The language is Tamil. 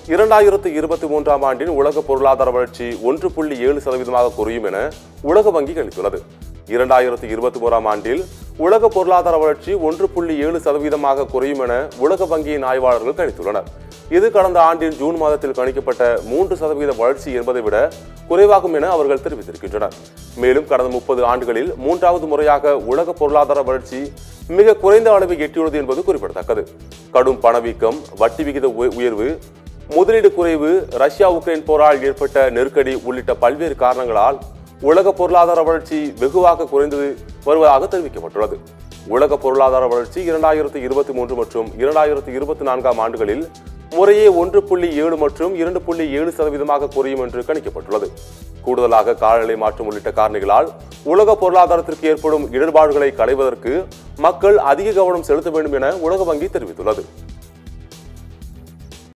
இரண்டாயிரத்து இருபத்தி மூன்றாம் ஆண்டின் உலக பொருளாதார வளர்ச்சி ஒன்று புள்ளி ஏழு சதவீதமாக குறையும் என உலக வங்கி கணித்துள்ளது இரண்டாயிரத்து இருபத்தி ஓராம் ஆண்டில் உலக பொருளாதார வளர்ச்சி ஒன்று புள்ளி ஏழு சதவீதமாக குறையும் என உலக வங்கியின் ஆய்வாளர்கள் கணித்துள்ளனர் இது கடந்த ஆண்டின் ஜூன் மாதத்தில் கணிக்கப்பட்ட மூன்று சதவீத வளர்ச்சி என்பதை விட குறைவாகும் என அவர்கள் தெரிவித்திருக்கின்றனர் மேலும் கடந்த முப்பது ஆண்டுகளில் மூன்றாவது முறையாக உலக பொருளாதார வளர்ச்சி மிக குறைந்த அளவை எட்டியுள்ளது என்பது குறிப்பிடத்தக்கது கடும் பணவீக்கம் வட்டி விகித உய- உயர்வு முதலீடு குறைவு ரஷ்யா உக்ரைன் போரால் ஏற்பட்ட நெருக்கடி உள்ளிட்ட பல்வேறு காரணங்களால் உலக பொருளாதார வளர்ச்சி வெகுவாக குறைந்து வருவதாக தெரிவிக்கப்பட்டுள்ளது உலக பொருளாதார வளர்ச்சி இரண்டாயிரத்து இருபத்தி மூன்று மற்றும் இரண்டாயிரத்து இருபத்தி நான்காம் ஆண்டுகளில் முறையே ஒன்று புள்ளி ஏழு மற்றும் இரண்டு புள்ளி ஏழு சதவீதமாக குறையும் என்று கணிக்கப்பட்டுள்ளது கூடுதலாக காலநிலை மாற்றம் உள்ளிட்ட காரணிகளால் உலக பொருளாதாரத்திற்கு ஏற்படும் இடர்பாடுகளை களைவதற்கு மக்கள் அதிக கவனம் செலுத்த வேண்டும் என உலக வங்கி தெரிவித்துள்ளது